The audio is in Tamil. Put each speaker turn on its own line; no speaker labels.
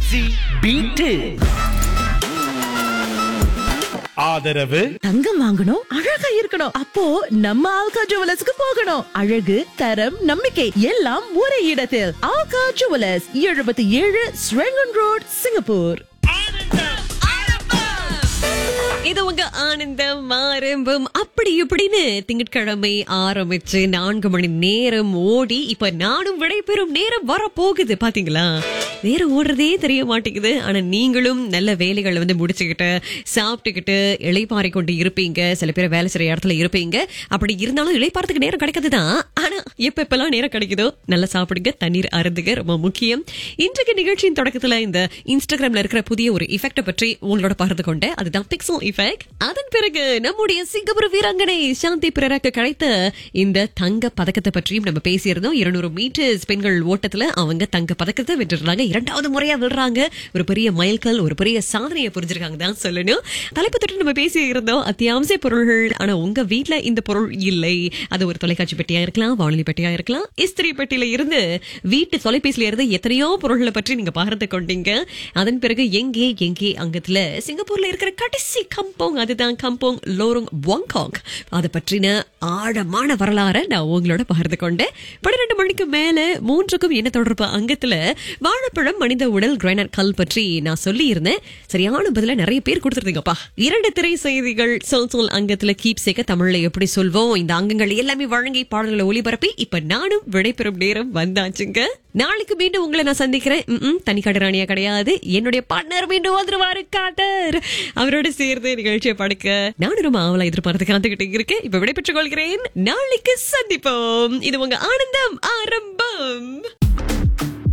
ஈஸி பீட்டு ஆதரவு
தங்கம் வாங்கணும் அழகா இருக்கணும் அப்போ நம்ம ஆல்கா ஜுவலர்ஸ்க்கு போகணும் அழகு தரம் நம்பிக்கை எல்லாம் ஒரே இடத்தில் ஆல்கா ஜுவலர்ஸ் எழுபத்தி ஏழு ஸ்ரெங்கன் ரோட் சிங்கப்பூர்
இது உங்க ஆனந்தம் ஆரம்பம் அப்படி இப்படின்னு திங்கட்கிழமை ஆரம்பிச்சு நான்கு மணி நேரம் ஓடி இப்ப நானும் விடைபெறும் நேரம் வர போகுது பாத்தீங்களா நேரம் ஓடுறதே தெரிய மாட்டேங்குது ஆனா நீங்களும் நல்ல வேலைகளை வந்து முடிச்சுக்கிட்டு சாப்பிட்டுக்கிட்டு இளைப்பாறை கொண்டு இருப்பீங்க சில பேர் வேலை செய்யற இடத்துல இருப்பீங்க அப்படி இருந்தாலும் இளைப்பாறதுக்கு நேரம் கிடைக்காதுதான் ஆனா எப்ப எப்பெல்லாம் நேரம் கிடைக்குதோ நல்லா சாப்பிடுங்க தண்ணீர் அருந்துங்க ரொம்ப முக்கியம் இன்றைக்கு நிகழ்ச்சியின் தொடக்கத்துல இந்த இன்ஸ்டாகிராம்ல இருக்கிற புதிய ஒரு இஃபெக்ட பற்றி உங்களோட பகிர்ந்து கொண்டேன் அதுதான் பிக்சல் இஃபெக்ட் அதன் பிறகு நம்முடைய சிங்கப்பூர் வீராங்கனை சாந்தி பிறராக்கு கிடைத்த இந்த தங்க பதக்கத்தை பற்றியும் நம்ம பேசியிருந்தோம் இருநூறு மீட்டர்ஸ் பெண்கள் ஓட்டத்துல அவங்க தங்க பதக்கத்தை வென்றிருந்தாங்க இரண்டாவது முறையா விடுறாங்க ஒரு பெரிய மைல்கல் ஒரு பெரிய சாதனையை புரிஞ்சிருக்காங்க தான் சொல்லணும் தலைப்பு தொட்டு நம்ம பேசி இருந்தோம் அத்தியாவசிய பொருள்கள் ஆனா உங்க வீட்ல இந்த பொருள் இல்லை அது ஒரு தொலைக்காட்சி பெட்டியா இருக்கலாம் வானொலி பெட்டியா இருக்கலாம் இஸ்திரி பெட்டியில இருந்து வீட்டு தொலைபேசியில இருந்து எத்தனையோ பொருள்களை பற்றி நீங்க பகிர்ந்து கொண்டீங்க அதன் பிறகு எங்கே எங்கே அங்கத்துல சிங்கப்பூர்ல இருக்கிற கடைசி கம்போங் அதுதான் கம்போங் லோரோங் வாங்காங் அதை பற்றின ஆழமான வரலாறை நான் உங்களோட பகிர்ந்து கொண்டேன் பன்னிரெண்டு மணிக்கு மேல மூன்றுக்கும் என்ன தொடர்பு அங்கத்துல வாழைப்பழம் மனித உடல் கிரைனட் கல் பற்றி நான் சொல்லி இருந்தேன் சரியான பதில நிறைய பேர் கொடுத்துருந்தீங்கப்பா இரண்டு திரை செய்திகள் சொல் சொல் அங்கத்துல கீப் சேக்க தமிழ்ல எப்படி சொல்வோம் இந்த அங்கங்கள் எல்லாமே வழங்கி பாடல்களை ஒளிபரப்பி இப்ப நானும் விடைபெறும் நேரம் வந்தாச்சுங்க நாளைக்கு மீண்டும் உங்களை நான் சந்திக்கிறேன் ம்ம், தனி கடராணியா கிடையாது என்னுடைய பார்ட்னர் மீண்டும் வந்துருவாரு காட்டர் அவரோட சேர்ந்து நிகழ்ச்சியை படுக்க நானும் ரொம்ப ஆவலா எதிர்பார்த்து காத்துக்கிட்டு இருக்கேன் இப்ப விடைபெற்றுக் கொள்கிறேன் நாளைக்கு சந்திப்போம் இது உங்க ஆனந்தம் ஆரம்பம்